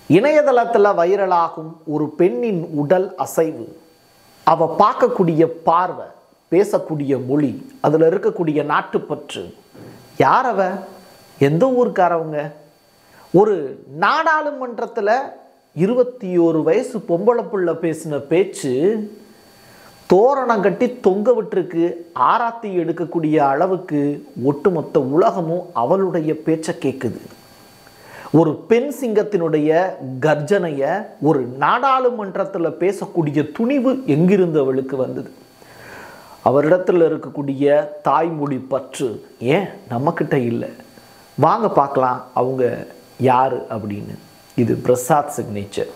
இணையதளத்தில் வைரலாகும் ஒரு பெண்ணின் உடல் அசைவு அவ பார்க்கக்கூடிய பார்வை பேசக்கூடிய மொழி அதில் இருக்கக்கூடிய நாட்டுப்பற்று யார் அவ எந்த ஊருக்காரவங்க ஒரு நாடாளுமன்றத்தில் இருபத்தி ஒரு வயசு பொம்பளை புள்ள பேசின பேச்சு தோரணம் கட்டி தொங்க விட்டுருக்கு ஆராத்தி எடுக்கக்கூடிய அளவுக்கு ஒட்டுமொத்த உலகமும் அவளுடைய பேச்சை கேட்குது ஒரு பெண் சிங்கத்தினுடைய கர்ஜனைய ஒரு நாடாளுமன்றத்தில் பேசக்கூடிய துணிவு எங்கிருந்து அவளுக்கு வந்தது அவரிடத்துல இருக்கக்கூடிய தாய்மொழி பற்று ஏன் நம்மக்கிட்ட இல்லை வாங்க பார்க்கலாம் அவங்க யாரு அப்படின்னு இது Prasad signature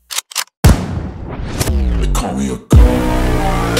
They call me a god.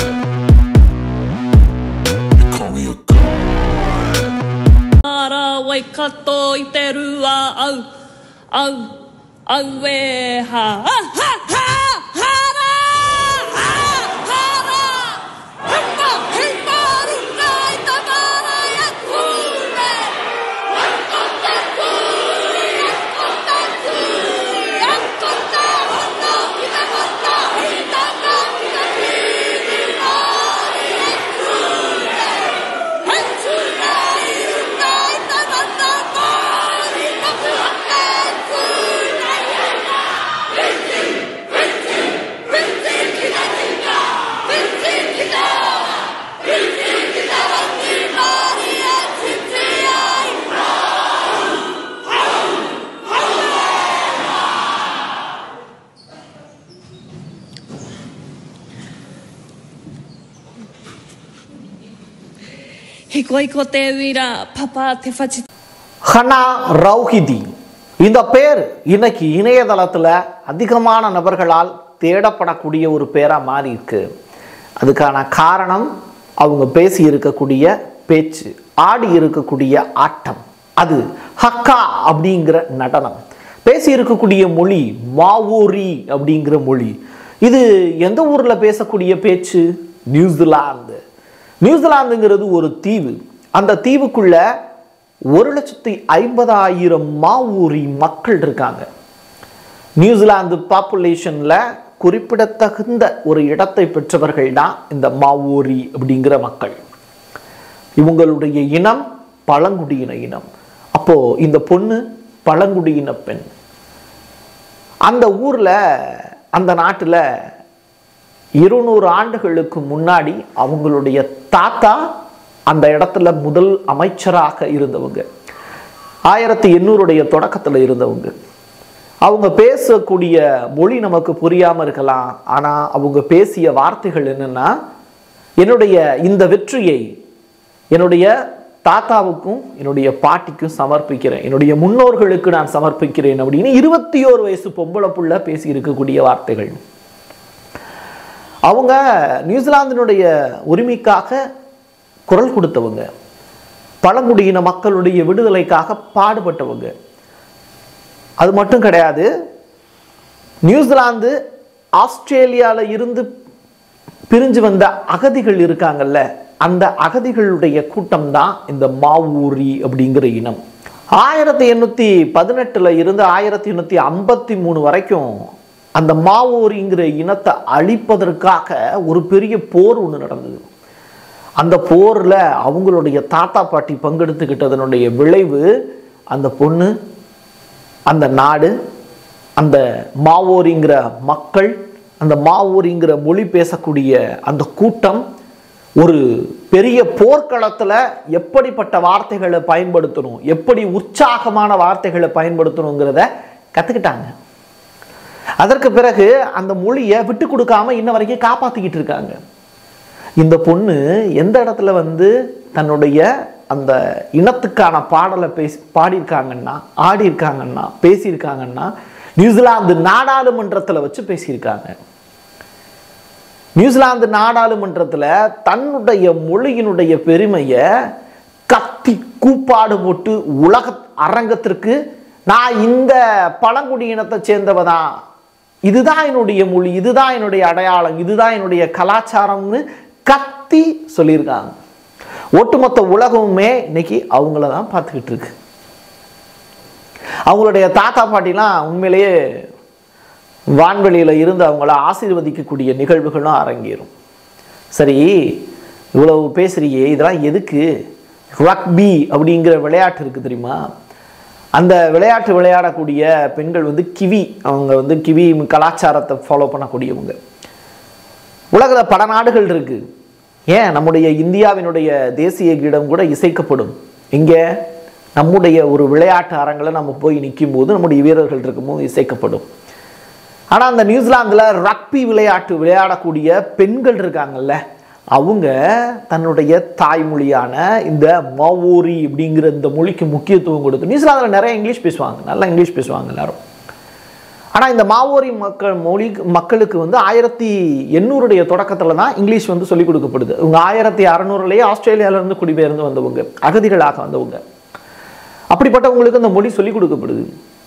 They call me a god. あらわいかといてるわあうあうあうえはあはははらははらふんばふんばるないたからやくれやっこたくやっこたくやっこたほんのきたこたひたかきたきになやくれはいつないないたたたまりたくってつないやなウィンチウィンチウィンチきたきたウィンチきたウィンチきたわきまりやちちやいஹிகோய் கோத்தே வீரா பாப்பா தெஃபச்சி ஹனா ரவுஹிதி இந்த பேர் இன்னைக்கு இணையதளத்தில் அதிகமான நபர்களால் தேடப்படக்கூடிய ஒரு பேராக மாறி இருக்கு அதுக்கான காரணம் அவங்க பேசி இருக்கக்கூடிய பேச்சு ஆடி இருக்கக்கூடிய ஆட்டம் அது ஹக்கா அப்படிங்கிற நடனம் பேசி இருக்கக்கூடிய மொழி மாவூரி அப்படிங்கிற மொழி இது எந்த ஊரில் பேசக்கூடிய பேச்சு நியூசிலாந்து நியூசிலாந்துங்கிறது ஒரு தீவு அந்த தீவுக்குள்ள ஒரு லட்சத்தி ஐம்பதாயிரம் மாவூரி மக்கள் இருக்காங்க நியூசிலாந்து பாப்புலேஷன்ல குறிப்பிடத்தகுந்த ஒரு இடத்தை பெற்றவர்கள் தான் இந்த மாவூரி அப்படிங்கிற மக்கள் இவங்களுடைய இனம் பழங்குடியின இனம் அப்போ இந்த பொண்ணு பழங்குடியின பெண் அந்த ஊர்ல அந்த நாட்டில் இருநூறு ஆண்டுகளுக்கு முன்னாடி அவங்களுடைய தாத்தா அந்த இடத்துல முதல் அமைச்சராக இருந்தவங்க ஆயிரத்தி எண்ணூறுடைய தொடக்கத்தில் இருந்தவங்க அவங்க பேசக்கூடிய மொழி நமக்கு புரியாமல் இருக்கலாம் ஆனால் அவங்க பேசிய வார்த்தைகள் என்னன்னா என்னுடைய இந்த வெற்றியை என்னுடைய தாத்தாவுக்கும் என்னுடைய பாட்டிக்கும் சமர்ப்பிக்கிறேன் என்னுடைய முன்னோர்களுக்கு நான் சமர்ப்பிக்கிறேன் அப்படின்னு இருபத்தி ஓரு வயசு பொம்பளை புள்ள பேசி இருக்கக்கூடிய வார்த்தைகள் அவங்க நியூசிலாந்தினுடைய உரிமைக்காக குரல் கொடுத்தவங்க பழங்குடியின மக்களுடைய விடுதலைக்காக பாடுபட்டவங்க அது மட்டும் கிடையாது நியூசிலாந்து ஆஸ்திரேலியால இருந்து பிரிஞ்சு வந்த அகதிகள் இருக்காங்கல்ல அந்த அகதிகளுடைய கூட்டம் தான் இந்த மாவூரி அப்படிங்கிற இனம் ஆயிரத்தி எண்ணூற்றி பதினெட்டில் இருந்து ஆயிரத்தி எண்ணூற்றி ஐம்பத்தி மூணு வரைக்கும் அந்த மாவூரிங்கிற இனத்தை அழிப்பதற்காக ஒரு பெரிய போர் ஒன்று நடந்தது அந்த போரில் அவங்களுடைய தாத்தா பாட்டி பங்கெடுத்துக்கிட்டதனுடைய விளைவு அந்த பொண்ணு அந்த நாடு அந்த மாவோரிங்கிற மக்கள் அந்த மாவோரிங்கிற மொழி பேசக்கூடிய அந்த கூட்டம் ஒரு பெரிய போர்க்களத்தில் எப்படிப்பட்ட வார்த்தைகளை பயன்படுத்தணும் எப்படி உற்சாகமான வார்த்தைகளை பயன்படுத்தணுங்கிறத கற்றுக்கிட்டாங்க அதற்கு பிறகு அந்த மொழியை விட்டு கொடுக்காம இன்ன வரைக்கும் காப்பாற்றிக்கிட்டு இருக்காங்க இந்த பொண்ணு எந்த இடத்துல வந்து தன்னுடைய அந்த இனத்துக்கான பாடலை பேசி பாடியிருக்காங்கன்னா ஆடியிருக்காங்கன்னா பேசியிருக்காங்கன்னா நியூசிலாந்து நாடாளுமன்றத்தில் வச்சு பேசியிருக்காங்க நியூசிலாந்து நாடாளுமன்றத்தில் தன்னுடைய மொழியினுடைய பெருமையை கத்தி கூப்பாடு போட்டு உலக அரங்கத்திற்கு நான் இந்த பழங்குடியினத்தை சேர்ந்தவ தான் இதுதான் என்னுடைய மொழி இதுதான் என்னுடைய அடையாளம் இதுதான் என்னுடைய கலாச்சாரம்னு கத்தி சொல்லியிருக்காங்க ஒட்டுமொத்த உலகமுமே இன்னைக்கு அவங்கள தான் பார்த்துக்கிட்டு இருக்கு அவங்களுடைய தாத்தா பாட்டிலாம் உண்மையிலேயே வான்வெளியில் இருந்து அவங்கள ஆசீர்வதிக்கக்கூடிய நிகழ்வுகளும் அரங்கேறும் சரி இவ்வளவு பேசுறியே இதெல்லாம் எதுக்கு ரக்பி அப்படிங்கிற விளையாட்டு இருக்குது தெரியுமா அந்த விளையாட்டு விளையாடக்கூடிய பெண்கள் வந்து கிவி அவங்க வந்து கிவி கலாச்சாரத்தை ஃபாலோ பண்ணக்கூடியவங்க உலகில் பல நாடுகள் இருக்கு ஏன் நம்முடைய இந்தியாவினுடைய தேசிய கீதம் கூட இசைக்கப்படும் இங்கே நம்முடைய ஒரு விளையாட்டு அரங்கில் நம்ம போய் நிற்கும் போது நம்முடைய வீரர்கள் இருக்கும்போது இசைக்கப்படும் ஆனால் அந்த நியூசிலாந்தில் ரக்பி விளையாட்டு விளையாடக்கூடிய பெண்கள் இருக்காங்கல்ல அவங்க தன்னுடைய தாய்மொழியான இந்த மாவோரி அப்படிங்கிற இந்த மொழிக்கு முக்கியத்துவம் கொடுத்து நியூசிலாந்தில் நிறைய இங்கிலீஷ் பேசுவாங்க நல்லா இங்கிலீஷ் பேசுவாங்க எல்லாரும் ஆனால் இந்த மாவோரி மக்கள் மொழி மக்களுக்கு வந்து ஆயிரத்தி எண்ணூறுடைய தொடக்கத்தில் தான் இங்கிலீஷ் வந்து சொல்லிக் கொடுக்கப்படுது இவங்க ஆயிரத்தி அறநூறுலேயே ஆஸ்திரேலியாவிலேருந்து குடிபெயர்ந்து வந்தவங்க அகதிகளாக வந்தவங்க அப்படிப்பட்டவங்களுக்கு அந்த மொழி சொல்லிக் கொடுக்கப்படுது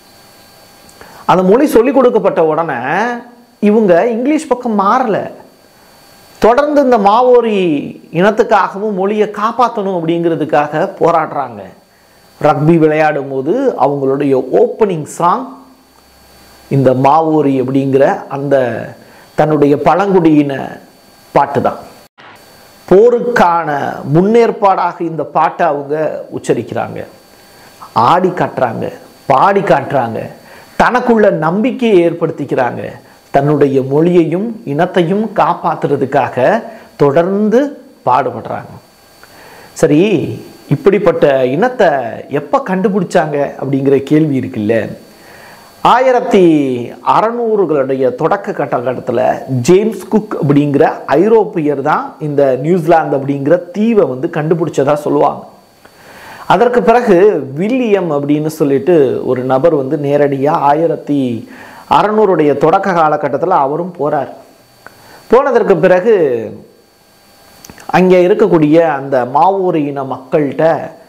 அந்த மொழி சொல்லிக் கொடுக்கப்பட்ட உடனே இவங்க இங்கிலீஷ் பக்கம் மாறல தொடர்ந்து இந்த மாவோரி இனத்துக்காகவும் மொழியை காப்பாற்றணும் அப்படிங்கிறதுக்காக போராடுறாங்க ரக்பி விளையாடும் போது அவங்களுடைய ஓப்பனிங் சாங் இந்த மாவோரி அப்படிங்கிற அந்த தன்னுடைய பழங்குடியின பாட்டு தான் போருக்கான முன்னேற்பாடாக இந்த பாட்டை அவங்க உச்சரிக்கிறாங்க ஆடி காட்டுறாங்க பாடி காட்டுறாங்க தனக்குள்ள நம்பிக்கையை ஏற்படுத்திக்கிறாங்க தன்னுடைய மொழியையும் இனத்தையும் காப்பாத்துறதுக்காக தொடர்ந்து பாடுபடுறாங்க சரி இப்படிப்பட்ட இனத்தை எப்போ கண்டுபிடிச்சாங்க அப்படிங்கிற கேள்வி இருக்குல்ல ஆயிரத்தி அறநூறுகளுடைய தொடக்க காலகட்டத்தில் ஜேம்ஸ் குக் அப்படிங்கிற ஐரோப்பியர் தான் இந்த நியூசிலாந்து அப்படிங்கிற தீவை வந்து கண்டுபிடிச்சதா சொல்லுவாங்க அதற்கு பிறகு வில்லியம் அப்படின்னு சொல்லிட்டு ஒரு நபர் வந்து நேரடியாக ஆயிரத்தி அறநூறுடைய தொடக்க காலகட்டத்தில் அவரும் போகிறார் போனதற்கு பிறகு அங்கே இருக்கக்கூடிய அந்த மாவூர் இன மக்கள்கிட்ட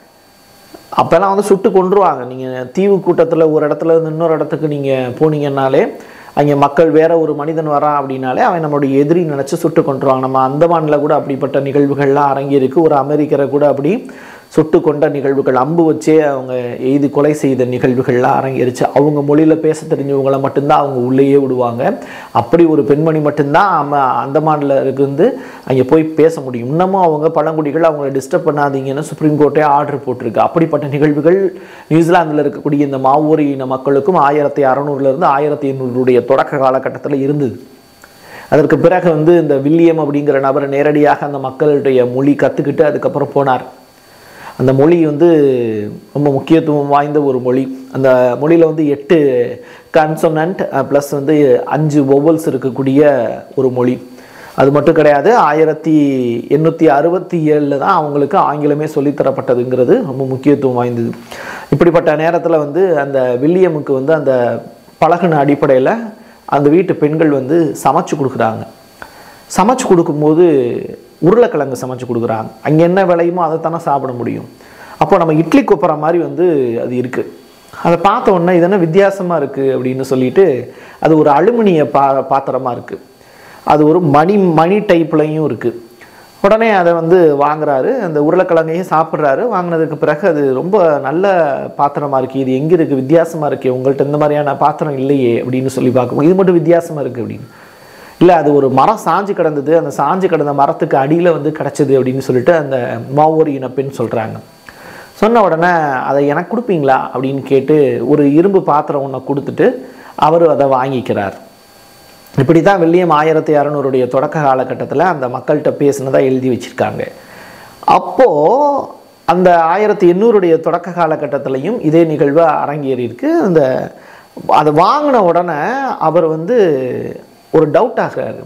அப்போல்லாம் வந்து சுட்டு கொன்றுவாங்க நீங்கள் தீவு கூட்டத்தில் ஒரு இடத்துல இருந்து இன்னொரு இடத்துக்கு நீங்கள் போனீங்கன்னாலே அங்கே மக்கள் வேற ஒரு மனிதன் வரான் அப்படின்னாலே அவன் நம்மளுடைய எதிரி நினச்சி சுட்டு கொன்றுவாங்க நம்ம அந்தமானில் கூட அப்படிப்பட்ட நிகழ்வுகள்லாம் அரங்கியிருக்கு ஒரு அமெரிக்கரை கூட அப்படி சுட்டு கொண்ட நிகழ்வுகள் அம்பு வச்சே அவங்க எய்து கொலை செய்த நிகழ்வுகள்லாம் அரங்கேறிச்சு அவங்க மொழியில் பேச தெரிஞ்சவங்கள மட்டும்தான் அவங்க உள்ளேயே விடுவாங்க அப்படி ஒரு பெண்மணி மட்டும்தான் நம்ம அந்தமானில் இருந்து அங்கே போய் பேச முடியும் இன்னமும் அவங்க பழங்குடிகள் அவங்கள டிஸ்டர்ப் பண்ணாதீங்கன்னு சுப்ரீம் கோர்ட்டே ஆர்டர் போட்டிருக்கு அப்படிப்பட்ட நிகழ்வுகள் நியூசிலாந்தில் இருக்கக்கூடிய இந்த மாவோரி இன மக்களுக்கும் ஆயிரத்தி அறநூறுலேருந்து ஆயிரத்தி எண்ணூறுடைய தொடக்க காலகட்டத்தில் இருந்தது அதற்கு பிறகு வந்து இந்த வில்லியம் அப்படிங்கிற நபர் நேரடியாக அந்த மக்களுடைய மொழி கற்றுக்கிட்டு அதுக்கப்புறம் போனார் அந்த மொழி வந்து ரொம்ப முக்கியத்துவம் வாய்ந்த ஒரு மொழி அந்த மொழியில் வந்து எட்டு கன்சோனன்ட் ப்ளஸ் வந்து அஞ்சு ஒவல்ஸ் இருக்கக்கூடிய ஒரு மொழி அது மட்டும் கிடையாது ஆயிரத்தி எண்ணூற்றி அறுபத்தி ஏழில் தான் அவங்களுக்கு ஆங்கிலமே சொல்லித்தரப்பட்டதுங்கிறது ரொம்ப முக்கியத்துவம் வாய்ந்தது இப்படிப்பட்ட நேரத்தில் வந்து அந்த வில்லியமுக்கு வந்து அந்த பழகுன அடிப்படையில் அந்த வீட்டு பெண்கள் வந்து சமைச்சு கொடுக்குறாங்க சமைச்சு கொடுக்கும்போது உருளைக்கிழங்கு சமைச்சு கொடுக்குறாங்க அங்கே என்ன விளையுமோ அதை தானே சாப்பிட முடியும் அப்போ நம்ம இட்லி கொப்புற மாதிரி வந்து அது இருக்குது அதை பார்த்த உடனே இது என்ன வித்தியாசமாக இருக்குது அப்படின்னு சொல்லிட்டு அது ஒரு அலுமினிய பா பாத்திரமாக இருக்குது அது ஒரு மணி மணி டைப்லையும் இருக்குது உடனே அதை வந்து வாங்குறாரு அந்த உருளைக்கிழங்கையும் சாப்பிட்றாரு வாங்கினதுக்கு பிறகு அது ரொம்ப நல்ல பாத்திரமாக இருக்குது இது எங்கே இருக்குது வித்தியாசமாக இருக்கே உங்கள்கிட்ட இந்த மாதிரியான பாத்திரம் இல்லையே அப்படின்னு சொல்லி பார்க்கும்போது இது மட்டும் வித்தியாசமாக இருக்குது அப்படின்னு இல்லை அது ஒரு மரம் சாஞ்சு கிடந்தது அந்த சாஞ்சு கிடந்த மரத்துக்கு அடியில் வந்து கிடச்சிது அப்படின்னு சொல்லிட்டு அந்த மாவோரி இன பெண் சொல்கிறாங்க சொன்ன உடனே அதை எனக்கு கொடுப்பீங்களா அப்படின்னு கேட்டு ஒரு இரும்பு பாத்திரம் ஒன்றை கொடுத்துட்டு அவர் அதை வாங்கிக்கிறார் இப்படி தான் வில்லியம் ஆயிரத்தி அறநூறுடைய தொடக்க காலகட்டத்தில் அந்த மக்கள்கிட்ட பேசினதாக எழுதி வச்சுருக்காங்க அப்போது அந்த ஆயிரத்தி எண்ணூறுடைய தொடக்க காலகட்டத்திலையும் இதே நிகழ்வு அரங்கேறி இருக்கு அந்த அதை வாங்கின உடனே அவர் வந்து ஒரு டவுட் ஆகிறாரு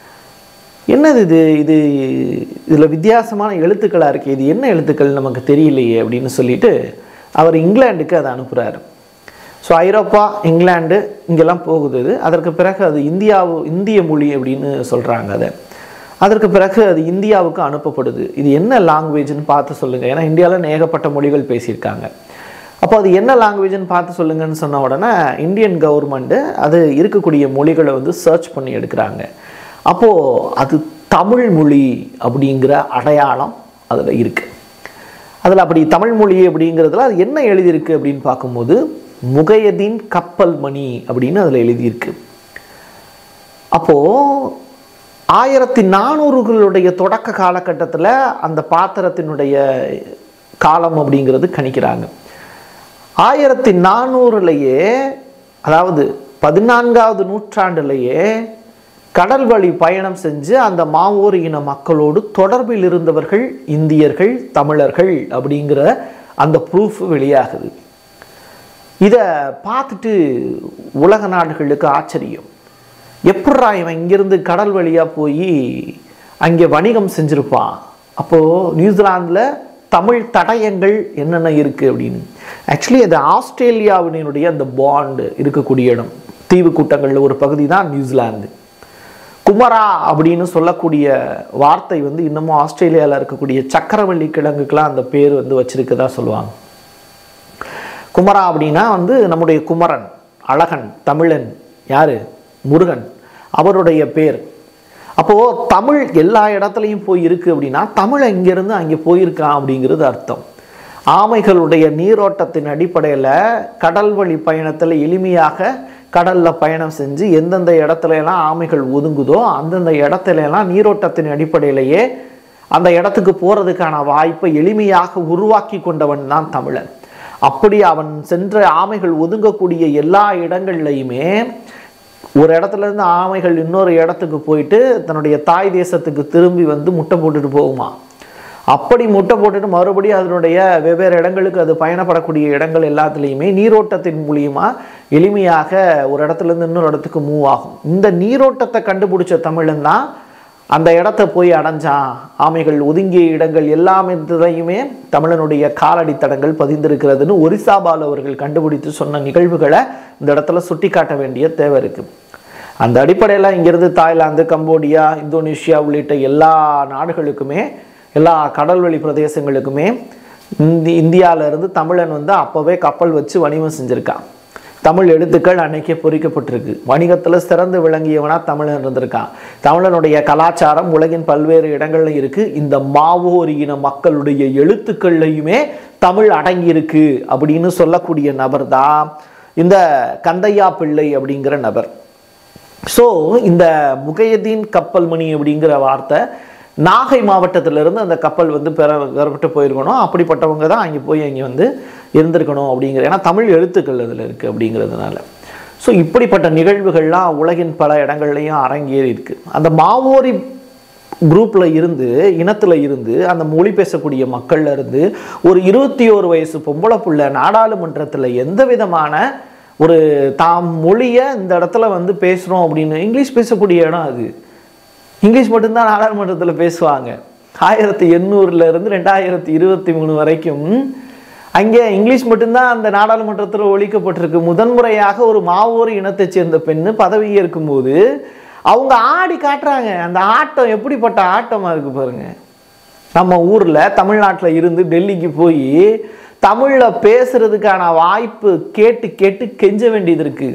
என்னது இது இது இதில் வித்தியாசமான எழுத்துக்களாக இருக்குது இது என்ன எழுத்துக்கள் நமக்கு தெரியலையே அப்படின்னு சொல்லிட்டு அவர் இங்கிலாந்துக்கு அதை அனுப்புகிறாரு ஸோ ஐரோப்பா இங்கிலாந்து இங்கெல்லாம் போகுது இது அதற்கு பிறகு அது இந்தியாவு இந்திய மொழி அப்படின்னு சொல்கிறாங்க அதை அதற்கு பிறகு அது இந்தியாவுக்கு அனுப்பப்படுது இது என்ன லாங்குவேஜ்னு பார்த்து சொல்லுங்கள் ஏன்னா இந்தியாவில் ஏகப்பட்ட மொழிகள் பேசியிருக்காங்க அப்போ அது என்ன லாங்குவேஜ்னு பார்த்து சொல்லுங்கன்னு சொன்ன உடனே இந்தியன் கவர்மெண்ட்டு அது இருக்கக்கூடிய மொழிகளை வந்து சர்ச் பண்ணி எடுக்கிறாங்க அப்போது அது தமிழ் மொழி அப்படிங்கிற அடையாளம் அதில் இருக்குது அதில் அப்படி தமிழ் மொழி அப்படிங்கிறதுல அது என்ன எழுதியிருக்கு அப்படின்னு பார்க்கும்போது முகையதீன் கப்பல் மணி அப்படின்னு அதில் எழுதியிருக்கு அப்போது ஆயிரத்தி நானூறுகளுடைய தொடக்க காலகட்டத்தில் அந்த பாத்திரத்தினுடைய காலம் அப்படிங்கிறது கணிக்கிறாங்க ஆயிரத்தி நானூறுலையே அதாவது பதினான்காவது நூற்றாண்டுலேயே கடல் வழி பயணம் செஞ்சு அந்த மாவோரி இன மக்களோடு தொடர்பில் இருந்தவர்கள் இந்தியர்கள் தமிழர்கள் அப்படிங்கிற அந்த ப்ரூஃப் வெளியாகுது இதை பார்த்துட்டு உலக நாடுகளுக்கு ஆச்சரியம் எப்பட்றா இவன் இங்கிருந்து கடல் வழியாக போய் அங்கே வணிகம் செஞ்சுருப்பான் அப்போது நியூசிலாந்தில் தமிழ் தடயங்கள் என்னென்ன இருக்குது அப்படின்னு ஆக்சுவலி அது ஆஸ்திரேலியாவினுடைய அந்த பாண்டு இருக்கக்கூடிய இடம் தீவு கூட்டங்களில் ஒரு பகுதி தான் நியூசிலாந்து குமரா அப்படின்னு சொல்லக்கூடிய வார்த்தை வந்து இன்னமும் ஆஸ்திரேலியாவில் இருக்கக்கூடிய சக்கரவள்ளி கிழங்குக்கெல்லாம் அந்த பேர் வந்து வச்சிருக்கதா சொல்லுவாங்க குமரா அப்படின்னா வந்து நம்முடைய குமரன் அழகன் தமிழன் யாரு முருகன் அவருடைய பேர் அப்போது தமிழ் எல்லா இடத்துலையும் போய் இருக்கு அப்படின்னா தமிழ் இங்கேருந்து அங்கே போயிருக்கான் அப்படிங்கிறது அர்த்தம் ஆமைகளுடைய நீரோட்டத்தின் அடிப்படையில் கடல் வழி பயணத்தில் எளிமையாக கடலில் பயணம் செஞ்சு எந்தெந்த இடத்துல எல்லாம் ஆமைகள் ஒதுங்குதோ அந்தந்த இடத்துல எல்லாம் நீரோட்டத்தின் அடிப்படையிலேயே அந்த இடத்துக்கு போகிறதுக்கான வாய்ப்பை எளிமையாக உருவாக்கி கொண்டவன் தான் தமிழன் அப்படி அவன் சென்ற ஆமைகள் ஒதுங்கக்கூடிய எல்லா இடங்கள்லையுமே ஒரு இடத்துல இருந்து ஆமைகள் இன்னொரு இடத்துக்கு போயிட்டு தன்னுடைய தாய் தேசத்துக்கு திரும்பி வந்து முட்டை போட்டுட்டு போகுமா அப்படி முட்டை போட்டுட்டு மறுபடியும் அதனுடைய வெவ்வேறு இடங்களுக்கு அது பயணப்படக்கூடிய இடங்கள் எல்லாத்துலேயுமே நீரோட்டத்தின் மூலியமா எளிமையாக ஒரு இடத்துல இருந்து இன்னொரு இடத்துக்கு மூவ் ஆகும் இந்த நீரோட்டத்தை கண்டுபிடிச்ச தமிழன் தான் அந்த இடத்த போய் அடைஞ்சான் ஆமைகள் ஒதுங்கிய இடங்கள் எல்லாமே இதுலையுமே தமிழனுடைய காலடி தடங்கள் பதிந்திருக்கிறதுன்னு ஒரிசாபால் அவர்கள் கண்டுபிடித்து சொன்ன நிகழ்வுகளை இந்த இடத்துல சுட்டி காட்ட வேண்டிய தேவை இருக்கு அந்த அடிப்படையில் இங்கிருந்து தாய்லாந்து கம்போடியா இந்தோனேஷியா உள்ளிட்ட எல்லா நாடுகளுக்குமே எல்லா கடல்வழி பிரதேசங்களுக்குமே இந்தி இந்தியால இருந்து தமிழன் வந்து அப்போவே கப்பல் வச்சு வணிகம் செஞ்சுருக்கான் தமிழ் எழுத்துக்கள் அன்னைக்கே பொறிக்கப்பட்டிருக்கு வணிகத்தில் சிறந்து விளங்கியவனா தமிழன் இருந்திருக்கான் தமிழனுடைய கலாச்சாரம் உலகின் பல்வேறு இடங்கள்ல இருக்கு இந்த மாவோரி இன மக்களுடைய எழுத்துக்கள்லையுமே தமிழ் அடங்கி இருக்கு அப்படின்னு சொல்லக்கூடிய நபர் தான் இந்த கந்தையா பிள்ளை அப்படிங்கிற நபர் ஸோ இந்த முகையதீன் கப்பல் மணி அப்படிங்கிற வார்த்தை நாகை மாவட்டத்திலிருந்து அந்த கப்பல் வந்து பெற பெறப்பட்டு போயிருக்கணும் அப்படிப்பட்டவங்க தான் அங்கே போய் அங்கே வந்து இருந்திருக்கணும் அப்படிங்கிற ஏன்னா தமிழ் எழுத்துக்கள் அதில் இருக்குது அப்படிங்கிறதுனால ஸோ இப்படிப்பட்ட நிகழ்வுகள்லாம் உலகின் பல இடங்கள்லையும் அரங்கேறி இருக்கு அந்த மாவோரி குரூப்பில் இருந்து இனத்தில் இருந்து அந்த மொழி பேசக்கூடிய மக்கள்ல இருந்து ஒரு இருபத்தி ஓரு வயசு பொம்பளை புள்ள நாடாளுமன்றத்தில் எந்த விதமான ஒரு தாம் மொழியை இந்த இடத்துல வந்து பேசுகிறோம் அப்படின்னு இங்கிலீஷ் பேசக்கூடிய இடம் அது இங்கிலீஷ் மட்டும்தான் நாடாளுமன்றத்தில் பேசுவாங்க ஆயிரத்தி எண்ணூறுல இருந்து ரெண்டாயிரத்தி இருபத்தி மூணு வரைக்கும் அங்கே இங்கிலீஷ் மட்டும்தான் அந்த நாடாளுமன்றத்தில் ஒழிக்கப்பட்டிருக்கு முதன்முறையாக ஒரு மாவோரி இனத்தைச் சேர்ந்த பெண்ணு பதவி ஏற்கும்போது அவங்க ஆடி காட்டுறாங்க அந்த ஆட்டம் எப்படிப்பட்ட ஆட்டமாக இருக்கு பாருங்க நம்ம ஊரில் தமிழ்நாட்டில் இருந்து டெல்லிக்கு போய் தமிழில் பேசுறதுக்கான வாய்ப்பு கேட்டு கேட்டு கெஞ்ச வேண்டியது இருக்கு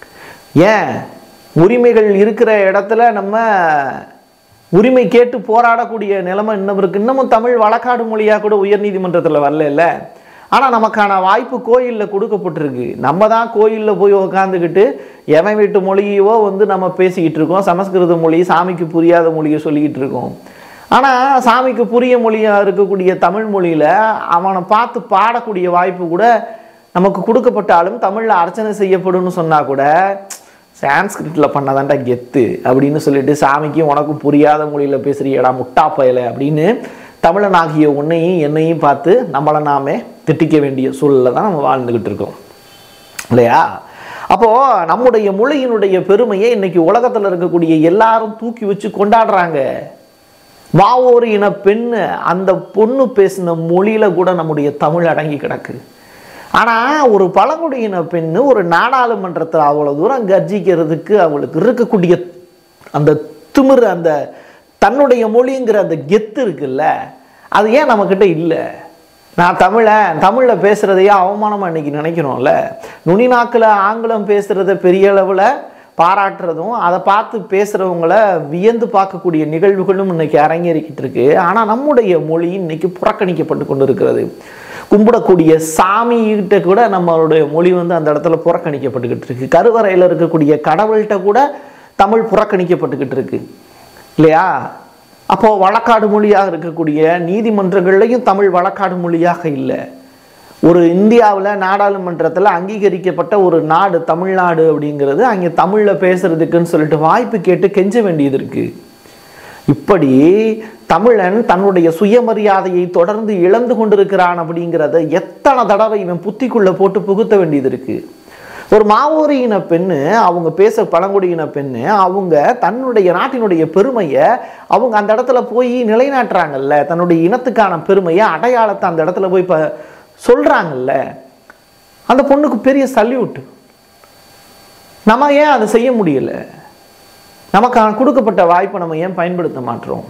ஏன் உரிமைகள் இருக்கிற இடத்துல நம்ம உரிமை கேட்டு போராடக்கூடிய நிலைமை இன்னும் இருக்கு இன்னமும் தமிழ் வழக்காடு மொழியாக கூட உயர்நீதிமன்றத்தில் வரல ஆனால் நமக்கான வாய்ப்பு கோயிலில் கொடுக்கப்பட்டிருக்கு நம்ம தான் கோயிலில் போய் உக்காந்துக்கிட்டு எவன் வீட்டு மொழியவோ வந்து நம்ம பேசிக்கிட்டு இருக்கோம் சமஸ்கிருத மொழி சாமிக்கு புரியாத மொழியை சொல்லிக்கிட்டு இருக்கோம் ஆனால் சாமிக்கு புரிய மொழியாக இருக்கக்கூடிய தமிழ் மொழியில் அவனை பார்த்து பாடக்கூடிய வாய்ப்பு கூட நமக்கு கொடுக்கப்பட்டாலும் தமிழில் அர்ச்சனை செய்யப்படும்னு சொன்னால் கூட சான்ஸ்கிரிட்டில் பண்ணதாண்டா கெத்து அப்படின்னு சொல்லிட்டு சாமிக்கும் உனக்கும் புரியாத மொழியில் பேசுறியடா முட்டா பயலை அப்படின்னு தமிழனாகிய உன்னையும் என்னையும் பார்த்து நம்மளை நாமே திட்டிக்க வேண்டிய சூழலில் தான் நம்ம வாழ்ந்துக்கிட்டு இருக்கோம் இல்லையா அப்போது நம்முடைய மொழியினுடைய பெருமையை இன்னைக்கு உலகத்தில் இருக்கக்கூடிய எல்லாரும் தூக்கி வச்சு கொண்டாடுறாங்க வாவோர் இன பெண்ணு அந்த பொண்ணு பேசின மொழியில கூட நம்முடைய தமிழ் அடங்கி கிடக்கு ஆனால் ஒரு பழங்குடியின பெண்ணு ஒரு நாடாளுமன்றத்தில் அவ்வளோ தூரம் கர்ஜிக்கிறதுக்கு அவளுக்கு இருக்கக்கூடிய அந்த திமிரு அந்த தன்னுடைய மொழிங்கிற அந்த கெத்து இருக்குல்ல அது ஏன் நம்மக்கிட்ட இல்லை நான் தமிழன் தமிழில் பேசுகிறதையே அவமானமாக இன்னைக்கு நினைக்கிறோம்ல நுனி நாக்கில் ஆங்கிலம் பேசுகிறத பெரிய அளவில் பாராட்டுறதும் அதை பார்த்து பேசுகிறவங்கள வியந்து பார்க்கக்கூடிய நிகழ்வுகளும் இன்னைக்கு அரங்கேறிக்கிட்டு இருக்கு ஆனால் நம்முடைய மொழி இன்னைக்கு புறக்கணிக்கப்பட்டு கொண்டு இருக்கிறது கும்பிடக்கூடிய சாமிகிட்ட கூட நம்மளுடைய மொழி வந்து அந்த இடத்துல புறக்கணிக்கப்பட்டுக்கிட்டு இருக்கு கருவறையில் இருக்கக்கூடிய கடவுள்கிட்ட கூட தமிழ் புறக்கணிக்கப்பட்டுக்கிட்டு இருக்கு இல்லையா அப்போ வழக்காடு மொழியாக இருக்கக்கூடிய நீதிமன்றங்கள்லையும் தமிழ் வழக்காடு மொழியாக இல்லை ஒரு இந்தியாவில் நாடாளுமன்றத்தில் அங்கீகரிக்கப்பட்ட ஒரு நாடு தமிழ்நாடு அப்படிங்கிறது அங்கே தமிழில் பேசுறதுக்குன்னு சொல்லிட்டு வாய்ப்பு கேட்டு கெஞ்ச வேண்டியது இருக்கு இப்படி தமிழன் தன்னுடைய சுயமரியாதையை தொடர்ந்து இழந்து கொண்டிருக்கிறான் அப்படிங்கிறத எத்தனை தடவை இவன் புத்திக்குள்ள போட்டு புகுத்த வேண்டியது இருக்கு ஒரு மாவோரி இன பெண்ணு அவங்க பேச பழங்குடியின பெண்ணு அவங்க தன்னுடைய நாட்டினுடைய பெருமையை அவங்க அந்த இடத்துல போய் நிலைநாட்டுறாங்கல்ல தன்னுடைய இனத்துக்கான பெருமையை அடையாளத்தை அந்த இடத்துல போய் இப்போ சொல்றாங்கல்ல அந்த பொண்ணுக்கு பெரிய சல்யூட் நம்ம ஏன் அதை செய்ய முடியல நமக்கு கொடுக்கப்பட்ட வாய்ப்பை நம்ம ஏன் பயன்படுத்த மாட்டோம்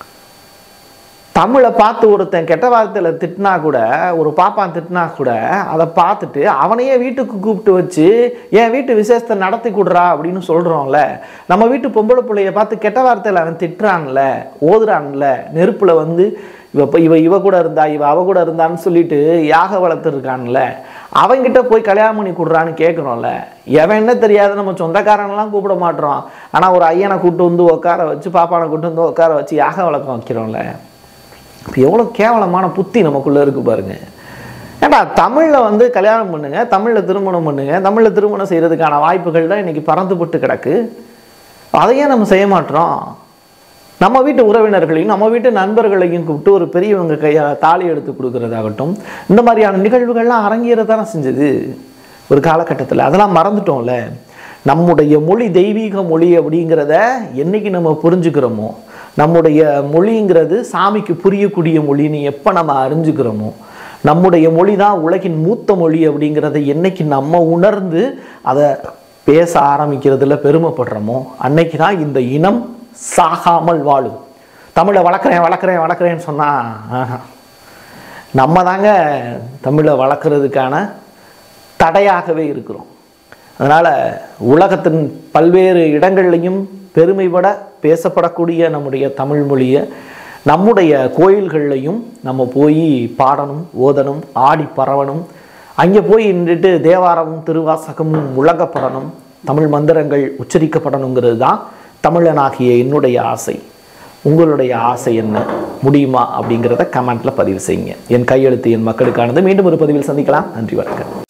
தமிழை பார்த்து ஒருத்தன் கெட்ட வார்த்தையில் திட்டினா கூட ஒரு பாப்பான் திட்டினா கூட அதை பார்த்துட்டு அவனையே வீட்டுக்கு கூப்பிட்டு வச்சு என் வீட்டு விசேஷத்தை நடத்தி கொடுறா அப்படின்னு சொல்கிறோம்ல நம்ம வீட்டு பொம்பளை பிள்ளைய பார்த்து கெட்ட வார்த்தையில் அவன் திட்டுறான்ல ஓதுறான்ல நெருப்பில் வந்து இவ இப்போ இவ இவ கூட இருந்தா இவ அவ கூட இருந்தான்னு சொல்லிட்டு யாக வளர்த்துருக்கான்ல அவன்கிட்ட போய் கல்யாணம் பண்ணி கொடுறான்னு கேட்குறோம்ல எவன் என்ன தெரியாது நம்ம சொந்தக்காரன்லாம் கூப்பிட மாட்டோம் ஆனால் ஒரு ஐயனை கூப்பிட்டு வந்து உட்கார வச்சு பாப்பானை கூப்பிட்டு வந்து உட்கார வச்சு யாக வளர்க்க வைக்கிறோம்ல இப்போ எவ்வளோ கேவலமான புத்தி நமக்குள்ளே இருக்கு பாருங்க ஏண்டா தமிழில் வந்து கல்யாணம் பண்ணுங்க தமிழில் திருமணம் பண்ணுங்க தமிழில் திருமணம் செய்கிறதுக்கான வாய்ப்புகள் தான் இன்னைக்கு பறந்துபட்டு கிடக்கு அதையே நம்ம செய்ய மாட்டோம் நம்ம வீட்டு உறவினர்களையும் நம்ம வீட்டு நண்பர்களையும் கூப்பிட்டு ஒரு பெரியவங்க கையால் தாலி எடுத்து கொடுக்கறதாகட்டும் இந்த மாதிரியான நிகழ்வுகள்லாம் அரங்கேறதானே செஞ்சது ஒரு காலகட்டத்தில் அதெல்லாம் மறந்துட்டோம்ல நம்முடைய மொழி தெய்வீக மொழி அப்படிங்கிறத என்னைக்கு நம்ம புரிஞ்சுக்கிறோமோ நம்முடைய மொழிங்கிறது சாமிக்கு புரியக்கூடிய மொழின்னு எப்போ நம்ம அறிஞ்சுக்கிறோமோ நம்முடைய மொழி தான் உலகின் மூத்த மொழி அப்படிங்கிறத என்னைக்கு நம்ம உணர்ந்து அதை பேச ஆரம்பிக்கிறதுல பெருமைப்படுறோமோ அன்னைக்கு தான் இந்த இனம் சாகாமல் வாழும் தமிழை வளர்க்குறேன் வளர்க்குறேன் வளர்க்குறேன்னு சொன்னால் நம்ம தாங்க தமிழை வளர்க்குறதுக்கான தடையாகவே இருக்கிறோம் அதனால் உலகத்தின் பல்வேறு இடங்கள்லையும் பெருமைப்பட பேசப்படக்கூடிய நம்முடைய தமிழ் மொழியை நம்முடைய கோயில்கள்லையும் நம்ம போய் பாடணும் ஓதணும் ஆடி பரவணும் அங்கே போய் நின்றுட்டு தேவாரமும் திருவாசகமும் முழங்கப்படணும் தமிழ் மந்திரங்கள் உச்சரிக்கப்படணுங்கிறது தான் தமிழனாகிய என்னுடைய ஆசை உங்களுடைய ஆசை என்ன முடியுமா அப்படிங்கிறத கமெண்ட்ல பதிவு செய்யுங்க என் கையெழுத்து என் மக்களுக்கானது மீண்டும் ஒரு பதிவில் சந்திக்கலாம் நன்றி வணக்கம்